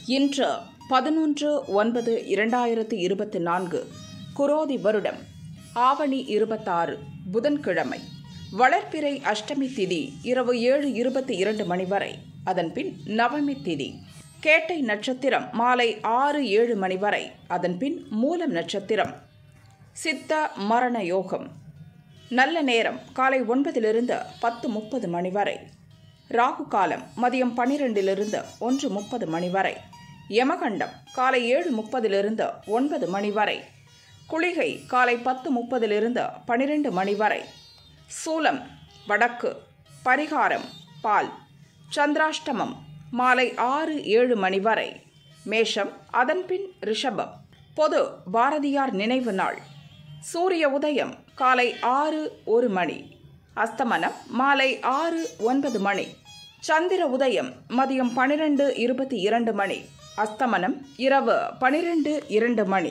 இன்று பதினொன்று ஒன்பது இரண்டாயிரத்து இருபத்தி நான்கு குரோதி வருடம் ஆவணி இருபத்தாறு புதன்கிழமை வளர்ப்பிறை அஷ்டமி திதி இரவு ஏழு இருபத்தி இரண்டு மணி வரை அதன்பின் நவமி திதி கேட்டை நட்சத்திரம் மாலை ஆறு ஏழு மணி வரை அதன்பின் மூலம் நட்சத்திரம் சித்த மரண யோகம் நல்ல நேரம் காலை ஒன்பதிலிருந்து பத்து முப்பது மணி வரை ராகு காலம் மதியம் பன்னிரெண்டிலிருந்து ஒன்று முப்பது மணி வரை யமகண்டம் காலை ஏழு முப்பதிலிருந்து ஒன்பது மணி வரை குளிகை காலை பத்து முப்பதிலிருந்து பனிரெண்டு மணி வரை சூலம் வடக்கு பரிகாரம் பால் சந்திராஷ்டமம் மாலை ஆறு ஏழு மணி வரை மேஷம் அதன்பின் ரிஷபம் பொது பாரதியார் நினைவு நாள் சூரிய உதயம் காலை ஆறு ஒரு மணி அஸ்தமனம் மாலை ஆறு ஒன்பது மணி சந்திர உதயம் மதியம் பனிரெண்டு இருபத்தி இரண்டு மணி அஸ்தமனம் இரவு பனிரெண்டு இரண்டு மணி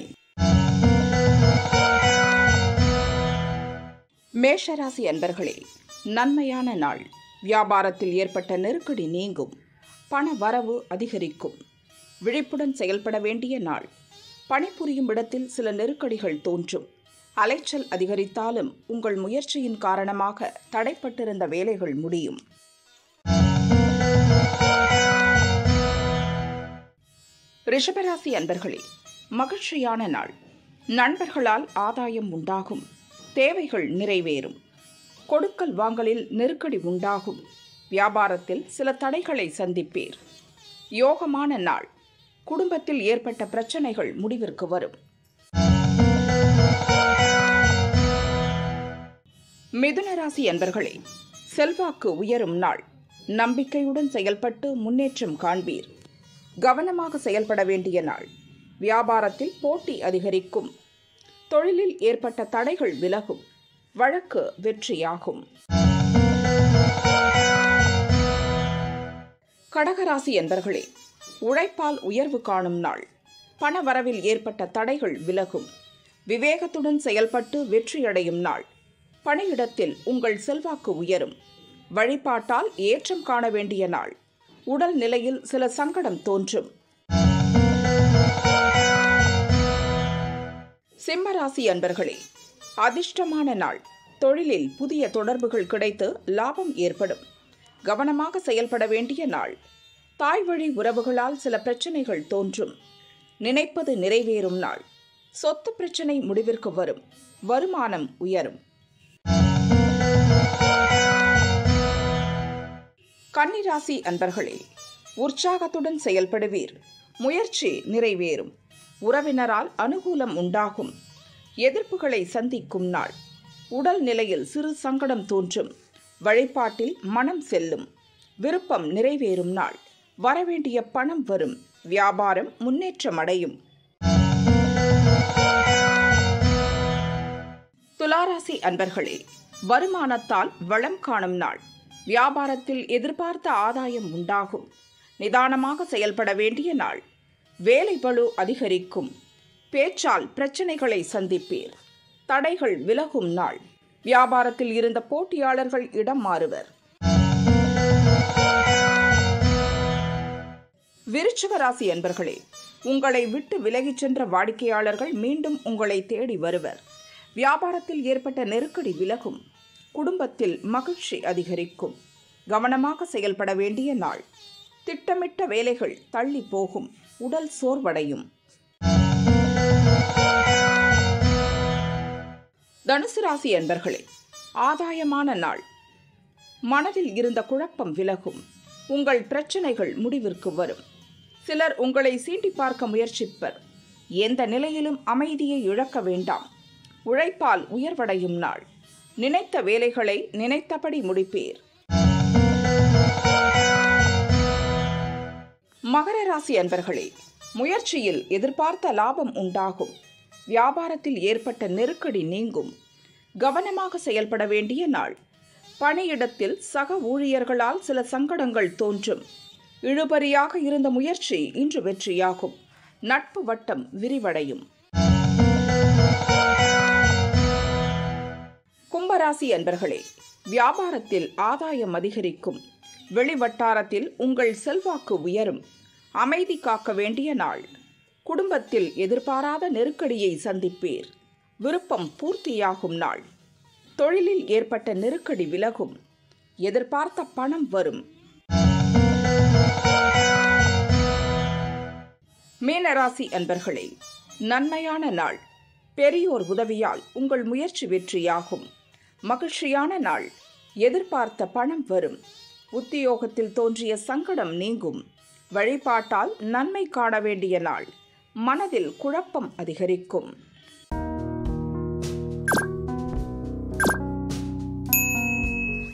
மேஷராசி அன்பர்களே நன்மையான நாள் வியாபாரத்தில் ஏற்பட்ட நெருக்கடி நீங்கும் பண வரவு அதிகரிக்கும் விழிப்புடன் செயல்பட வேண்டிய நாள் பணிபுரியும் இடத்தில் சில நெருக்கடிகள் தோன்றும் அலைச்சல் அதிகரித்தாலும் உங்கள் முயற்சியின் காரணமாக தடைப்பட்டிருந்த வேலைகள் முடியும் ரிஷபராசி அன்பர்களே மகிழ்ச்சியான நாள் நண்பர்களால் ஆதாயம் உண்டாகும் தேவைகள் நிறைவேறும் கொடுக்கல் வாங்கலில் நெருக்கடி உண்டாகும் வியாபாரத்தில் சில தடைகளை சந்திப்பீர் யோகமான நாள் குடும்பத்தில் ஏற்பட்ட பிரச்சனைகள் முடிவிற்கு வரும் மிதுனராசி அன்பர்களே செல்வாக்கு உயரும் நாள் நம்பிக்கையுடன் செயல்பட்டு முன்னேற்றம் காண்பீர் கவனமாக செயல்பட வேண்டிய நாள் வியாபாரத்தில் போட்டி அதிகரிக்கும் தொழிலில் ஏற்பட்ட தடைகள் விலகும் வழக்கு வெற்றியாகும் கடகராசி என்பர்களே உழைப்பால் உயர்வு காணும் நாள் பணவரவில் ஏற்பட்ட தடைகள் விலகும் விவேகத்துடன் செயல்பட்டு வெற்றியடையும் நாள் பணியிடத்தில் உங்கள் செல்வாக்கு உயரும் வழிபாட்டால் ஏற்றம் காண வேண்டிய நாள் உடல் நிலையில் சில சங்கடம் தோன்றும் சிம்மராசி அன்பர்களே அதிர்ஷ்டமான நாள் தொழிலில் புதிய தொடர்புகள் கிடைத்து லாபம் ஏற்படும் கவனமாக செயல்பட வேண்டிய நாள் தாய் வழி உறவுகளால் சில பிரச்சனைகள் தோன்றும் நினைப்பது நிறைவேறும் நாள் சொத்து பிரச்சனை முடிவிற்கு வரும் வருமானம் உயரும் கன்னிராசி அன்பர்களே உற்சாகத்துடன் செயல்படுவீர் முயற்சி நிறைவேறும் உறவினரால் அனுகூலம் உண்டாகும் எதிர்ப்புகளை சந்திக்கும் நாள் உடல் நிலையில் சிறு சங்கடம் தோன்றும் வழிபாட்டில் மனம் செல்லும் விருப்பம் நிறைவேறும் நாள் வரவேண்டிய பணம் வரும் வியாபாரம் முன்னேற்றம் அடையும் துளாராசி அன்பர்களே வருமானத்தால் வளம் காணும் நாள் வியாபாரத்தில் எதிர்பார்த்த ஆதாயம் உண்டாகும் நிதானமாக செயல்பட வேண்டிய நாள் வேலை பளு அதிகரிக்கும் பேச்சால் பிரச்சனைகளை சந்திப்பீர் தடைகள் விலகும் நாள் வியாபாரத்தில் இருந்த போட்டியாளர்கள் இடம் மாறுவர் விருச்சிக ராசி என்பர்களே உங்களை விட்டு விலகிச் சென்ற வாடிக்கையாளர்கள் மீண்டும் உங்களை தேடி வருவர் வியாபாரத்தில் ஏற்பட்ட நெருக்கடி விலகும் குடும்பத்தில் மகிழ்ச்சி அதிகரிக்கும் கவனமாக செயல்பட வேண்டிய நாள் திட்டமிட்ட வேலைகள் தள்ளி போகும் உடல் சோர்வடையும் தனுசு ராசி என்பர்களே ஆதாயமான நாள் மனதில் இருந்த குழப்பம் விலகும் உங்கள் பிரச்சனைகள் முடிவிற்கு வரும் சிலர் உங்களை சீண்டி பார்க்க முயற்சிப்பர் எந்த நிலையிலும் அமைதியை இழக்க வேண்டாம் உழைப்பால் உயர்வடையும் நாள் நினைத்த வேலைகளை நினைத்தபடி முடிப்பீர் மகர ராசி அன்பர்களே முயற்சியில் எதிர்பார்த்த லாபம் உண்டாகும் வியாபாரத்தில் ஏற்பட்ட நெருக்கடி நீங்கும் கவனமாக செயல்பட வேண்டிய நாள் பணியிடத்தில் சக ஊழியர்களால் சில சங்கடங்கள் தோன்றும் இழுபறியாக இருந்த முயற்சி இன்று வெற்றியாகும் நட்பு வட்டம் விரிவடையும் கும்பராசி அன்பர்களே வியாபாரத்தில் ஆதாயம் அதிகரிக்கும் வெளிவட்டாரத்தில் உங்கள் செல்வாக்கு உயரும் அமைதி காக்க வேண்டிய நாள் குடும்பத்தில் எதிர்பாராத நெருக்கடியை சந்திப்பீர் விருப்பம் பூர்த்தியாகும் நாள் தொழிலில் ஏற்பட்ட நெருக்கடி விலகும் எதிர்பார்த்த பணம் வரும் மீனராசி அன்பர்களே நன்மையான நாள் பெரியோர் உதவியால் உங்கள் முயற்சி வெற்றியாகும் மகிழ்ச்சியான நாள் எதிர்பார்த்த பணம் வரும் உத்தியோகத்தில் தோன்றிய சங்கடம் நீங்கும் வழிபாட்டால் நன்மை காண வேண்டிய நாள் மனதில் குழப்பம் அதிகரிக்கும்